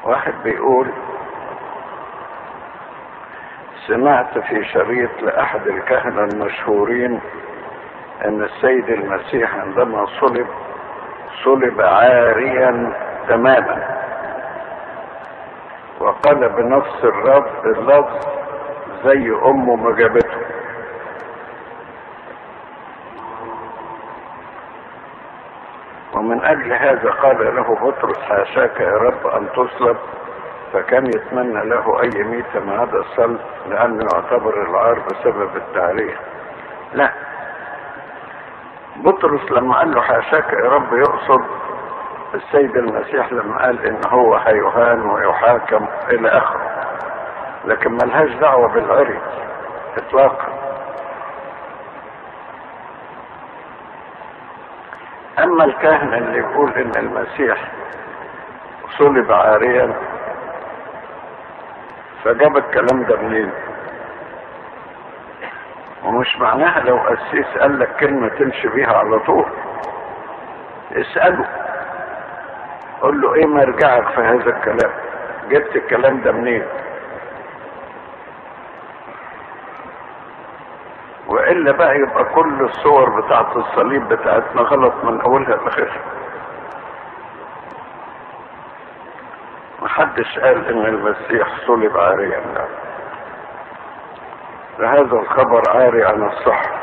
واحد بيقول سمعت في شريط لأحد الكهنة المشهورين أن السيد المسيح عندما صلب صلب عاريا تماما وقال بنفس الرب اللفظ زي أمه ما جابته ومن أجل هذا قال له بطرس حاشاك يا رب أن تصلب فكان يتمنى له أي ميتة مع هذا الصلب لأنه يعتبر العار بسبب التاريخ لا بطرس لما قال له حاشاك يا رب يقصد السيد المسيح لما قال ان هو هيهان ويحاكم الى اخره لكن ملهاش دعوه بالعري اطلاقا اما الكاهن اللي يقول ان المسيح صلب عاريا فجاب الكلام ده منين ومش معناها لو قسيس قال لك كلمه تمشي بيها على طول اساله قول له ايه مرجعك في هذا الكلام جبت الكلام ده منين والا بقى يبقى كل الصور بتاعت الصليب بتاعتنا غلط من اولها لاخرها محدش قال ان المسيح صلب عاريا لا هذا الخبر عاري عن الصحه